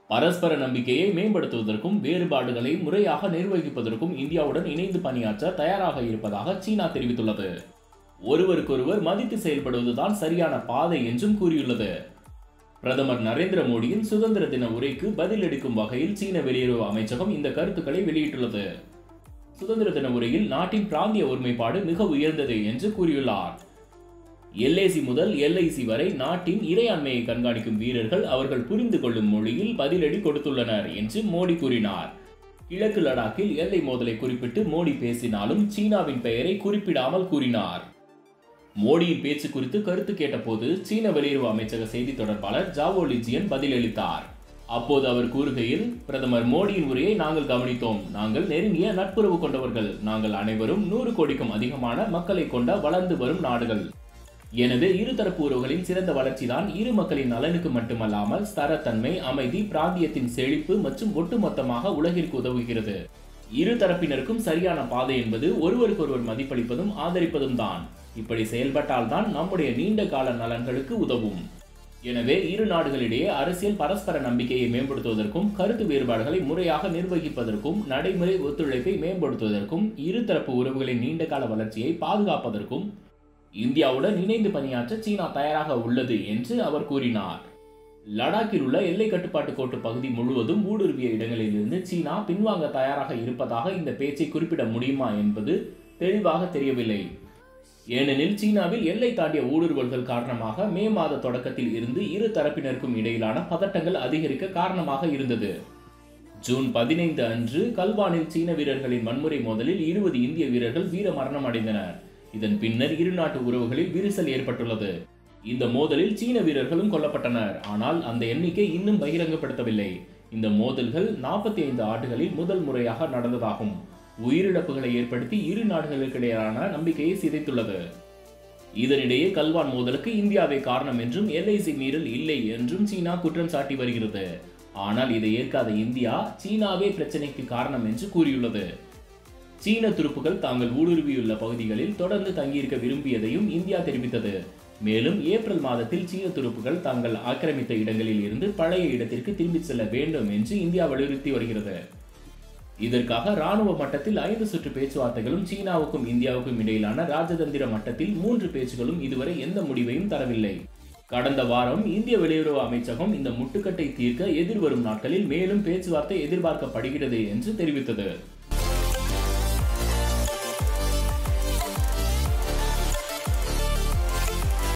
பரஸ்பர நம்பிக்கையை மேம்படுத்துவதற்கும் வேறுபாடுகளை முறையாக நிர்வகிப்பதற்கும் இந்தியாவுடன் இணைந்து பணியாற்ற தயாராக இருப்பதாக சீனா தெரிவித்துள்ளது ஒருவருக்கொருவர் மதித்து செயல்படுவதுதான் சரியான பாதை என்றும் கூறியுள்ளது பிரதமர் நரேந்திர மோடியின் சுதந்திர தின உரைக்கு பதிலளிக்கும் வகையில் சீன வெளியுறவு அமைச்சகம் இந்த கருத்துக்களை வெளியிட்டுள்ளது சுதந்திர தின உரையில் நாட்டின் பிராந்திய ஒருமைப்பாடு மிக உயர்ந்தது என்று கூறியுள்ளார் எல்ஐசி முதல் எல்ஐசி வரை நாட்டின் இறையாண்மையை கண்காணிக்கும் வீரர்கள் அவர்கள் புரிந்து கொள்ளும் மொழியில் பதிலடி கொடுத்துள்ளனர் என்று மோடி கூறினார் கிழக்கு லடாக்கில் எல்லை மோதலை குறிப்பிட்டு மோடி பேசினாலும் சீனாவின் பெயரை குறிப்பிடாமல் கூறினார் மோடியின் பேச்சு குறித்து கருத்து கேட்டபோது சீன வெளியுறவு அமைச்சக செய்தி தொடர்பாளர் ஜாவோ லிஜியன் பதிலளித்தார் அப்போது அவர் கூறுகையில் பிரதமர் மோடியின் உரையை நாங்கள் கவனித்தோம் நாங்கள் நெருங்கிய நட்புறவு கொண்டவர்கள் நாங்கள் அனைவரும் நூறு கோடிக்கும் அதிகமான மக்களை கொண்ட வளர்ந்து வரும் நாடுகள் எனவே இருதரப்பு உறவுகளின் சிறந்த வளர்ச்சிதான் இரு மக்களின் நலனுக்கு மட்டுமல்லாமல் ஸ்தரத்தன்மை அமைதி பிராந்தியத்தின் செழிப்பு மற்றும் ஒட்டுமொத்தமாக உலகிற்கு உதவுகிறது இரு தரப்பினருக்கும் சரியான பாதை என்பது ஒருவருக்கொருவர் மதிப்பளிப்பதும் ஆதரிப்பதும் தான் இப்படி செயல்பட்டால்தான் நம்முடைய நீண்ட கால நலன்களுக்கு உதவும் எனவே இரு நாடுகளிடையே அரசியல் பரஸ்பர நம்பிக்கையை மேம்படுத்துவதற்கும் கருத்து வேறுபாடுகளை முறையாக நிர்வகிப்பதற்கும் நடைமுறை ஒத்துழைப்பை மேம்படுத்துவதற்கும் இருதரப்பு உறவுகளின் நீண்டகால வளர்ச்சியை பாதுகாப்பதற்கும் இந்தியாவுடன் இணைந்து பணியாற்ற சீனா தயாராக உள்ளது என்று அவர் கூறினார் லடாக்கில் உள்ள எல்லை கட்டுப்பாட்டு கோட்டு பகுதி முழுவதும் ஊடுருவிய இடங்களிலிருந்து சீனா பின்வாங்க தயாராக இருப்பதாக இந்த பேச்சை குறிப்பிட முடியுமா என்பது தெளிவாக தெரியவில்லை ஏனெனில் சீனாவில் எல்லை தாண்டிய ஊடுருவல்கள் காரணமாக மே மாத தொடக்கத்தில் இருந்து இரு தரப்பினருக்கும் இடையிலான பதட்டங்கள் அதிகரிக்க காரணமாக இருந்தது ஜூன் பதினைந்து அன்று கல்வானில் சீன வீரர்களின் வன்முறை மோதலில் இருபது இந்திய வீரர்கள் வீர மரணம் அடைந்தனர் இதன் பின்னர் இரு நாட்டு உறவுகளில் விரிசல் ஏற்பட்டுள்ளது இந்த மோதலில் சீன வீரர்களும் கொல்லப்பட்டனர் ஆனால் அந்த எண்ணிக்கை இன்னும் பகிரங்கப்படுத்தவில்லை இந்த மோதல்கள் நாற்பத்தி ஐந்து ஆண்டுகளில் முதல் முறையாக நடந்ததாகும் உயிரிழப்புகளை ஏற்படுத்தி இரு நாடுகளுக்கிடையிலான நம்பிக்கையை சிதைத்துள்ளது இதனிடையே கல்வான் மோதலுக்கு இந்தியாவே காரணம் என்றும் எல்ஐசி மீறல் இல்லை என்றும் சீனா குற்றம் சாட்டி வருகிறது ஆனால் இதை ஏற்காத இந்தியா சீனாவே பிரச்சனைக்கு காரணம் என்று கூறியுள்ளது சீன துருப்புகள் தாங்கள் ஊடுருவியுள்ள பகுதிகளில் தொடர்ந்து தங்கியிருக்க விரும்பியதையும் இந்தியா தெரிவித்தது மேலும் ஏப்ரல் மாதத்தில் சீன துருப்புகள் தாங்கள் ஆக்கிரமித்த இடங்களில் இருந்து பழைய இடத்திற்கு திரும்பிச் செல்ல வேண்டும் என்று இந்தியா வலியுறுத்தி வருகிறது இதற்காக ராணுவ மட்டத்தில் ஐந்து சுற்று பேச்சுவார்த்தைகளும் சீனாவுக்கும் இந்தியாவுக்கும் இடையிலான ராஜதந்திர மட்டத்தில் மூன்று பேச்சுகளும் இதுவரை எந்த முடிவையும் தரவில்லை கடந்த வாரம் இந்திய வெளியுறவு அமைச்சகம் இந்த முட்டுக்கட்டை தீர்க்க எதிர்வரும் நாட்களில் மேலும் பேச்சுவார்த்தை எதிர்பார்க்கப்படுகிறது என்று தெரிவித்தது